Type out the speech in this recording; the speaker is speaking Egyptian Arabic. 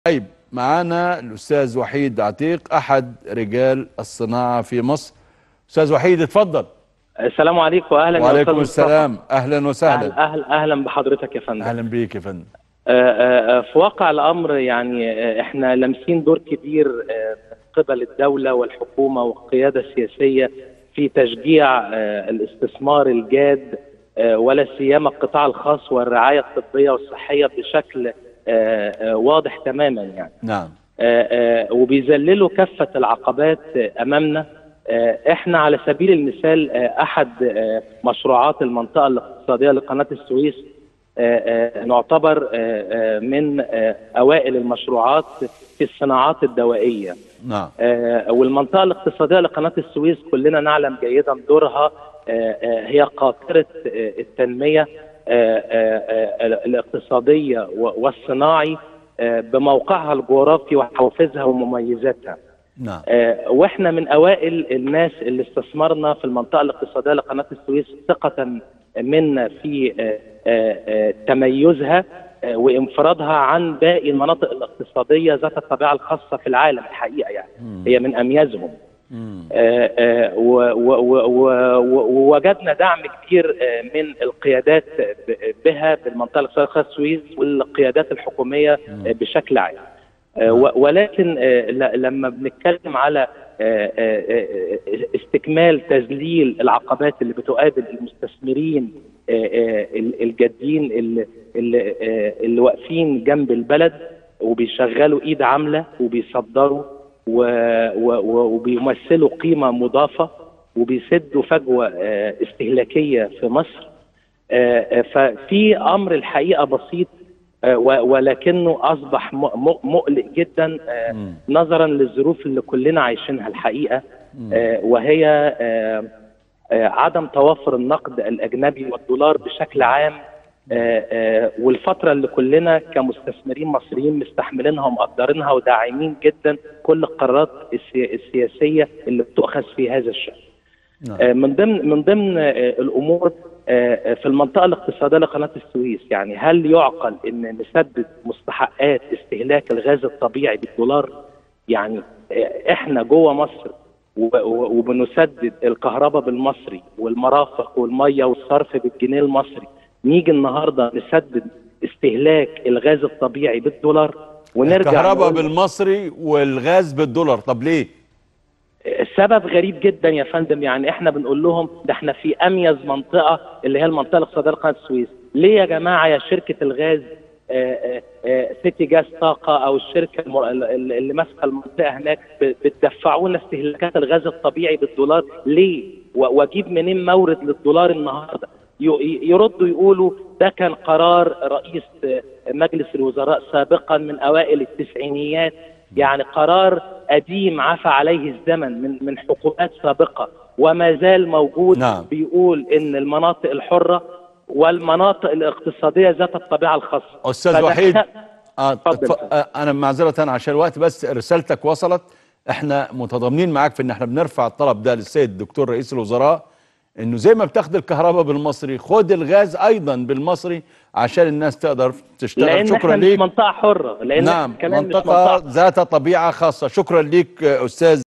طيب معانا الاستاذ وحيد عتيق احد رجال الصناعه في مصر استاذ وحيد اتفضل السلام عليكم واهلا يا وعليكم أستاذ مصطفى. السلام اهلا وسهلا اهلا اهلا اهلا بحضرتك يا فندم اهلا بيك يا فندم آه، آه، آه، في واقع الامر يعني آه، احنا لامسين دور كبير آه، من قبل الدوله والحكومه والقياده السياسيه في تشجيع آه، الاستثمار الجاد آه، ولا سيما القطاع الخاص والرعايه الطبيه والصحيه بشكل آه، آه، واضح تماما يعني نعم آه، آه، وبيذللوا كافة العقبات آه، أمامنا آه، احنا على سبيل المثال آه، أحد آه، مشروعات المنطقة الاقتصادية لقناة السويس آه، آه، نعتبر آه، آه، من آه، أوائل المشروعات في الصناعات الدوائية نعم آه، والمنطقة الاقتصادية لقناة السويس كلنا نعلم جيدا دورها آه، آه، هي قاطرة آه، التنمية آه، آه، آه، الاقتصادية و- والصناعي آه، بموقعها الجغرافي وحوافزها ومميزاتها نعم آه، واحنا من اوائل الناس اللي استثمرنا في المنطقه الاقتصاديه لقناه السويس ثقه منا في آه، آه، آه، تميزها آه، وانفرادها عن باقي المناطق الاقتصاديه ذات الطبيعه الخاصه في العالم الحقيقه يعني هي من اميزهم مم. آه، آه، و- و- و- و- و- ووجدنا دعم كبير آه، من القيادات ب- بها بالمنطقه الاقتصاديه لقناه السويس والقيادات الحكوميه آه، بشكل عام آه، و- ولكن آه، ل- لما بنتكلم على آه، آه، آه، استكمال تذليل العقبات اللي بتقابل المستثمرين آه، آه، ال- الجادين اللي, اللي, آه، اللي واقفين جنب البلد وبيشغلوا ايد عامله وبيصدروا و- و- و- وبيمثلوا قيمه مضافه وبيسدوا فجوه آه، استهلاكيه في مصر آه، آه، ففي امر الحقيقه بسيط آه، و- ولكنه اصبح م- م- مقلق جدا آه، مم. نظرا للظروف اللي كلنا عايشينها الحقيقه آه، وهي آه، آه، عدم توافر النقد الاجنبي والدولار بشكل عام آه، آه، والفتره اللي كلنا كمستثمرين مصريين مستحملينها ومقدرينها وداعمين جدا كل القرارات السي- السياسيه اللي بتؤخذ في هذا الشان. نعم آه، من ضمن من ضمن آه، الامور آه، آه، في المنطقه الاقتصاديه لقناه السويس يعني هل يعقل ان نسدد مستحقات استهلاك الغاز الطبيعي بالدولار؟ يعني آه، احنا جوه مصر و- و- وبنسدد الكهرباء بالمصري والمرافق والميه والصرف بالجنيه المصري نيجي النهارده نسدد استهلاك الغاز الطبيعي بالدولار ونرجع الكهرباء نقول- بالمصري والغاز بالدولار طب ليه السبب غريب جدا يا فندم يعني احنا بنقول لهم ده احنا في اميز منطقه اللي هي المنطقه الاقتصاديه لقناه السويس ليه يا جماعه يا شركه الغاز آه، آه، آه، سيتي جاز طاقه او الشركه الم- اللي اللي ماسكه المنطقه هناك ب- بتدفعونا استهلاكات الغاز الطبيعي بالدولار ليه و- واجيب منين مورد للدولار النهارده ي- يردوا يقولوا ده كان قرار رئيس آه، مجلس الوزراء سابقا من اوائل التسعينيات يعني قرار قديم عفى عليه الزمن من من حكومات سابقه وما زال موجود نعم. بيقول ان المناطق الحره والمناطق الاقتصاديه ذات الطبيعه الخاصه استاذ فده وحيد كان- آه اتفضل. اتف- آه انا معذره عشان الوقت بس رسالتك وصلت احنا متضامنين معاك في ان احنا بنرفع الطلب ده للسيد الدكتور رئيس الوزراء انه زي ما بتاخد الكهرباء بالمصري خد الغاز ايضا بالمصري عشان الناس تقدر تشتغل لان شكرا احنا مش ليك منطقه حره لان نعم إحنا كمان مش منطقة منطقه ذات طبيعة خاصة شكرا ليك آه، أستاذ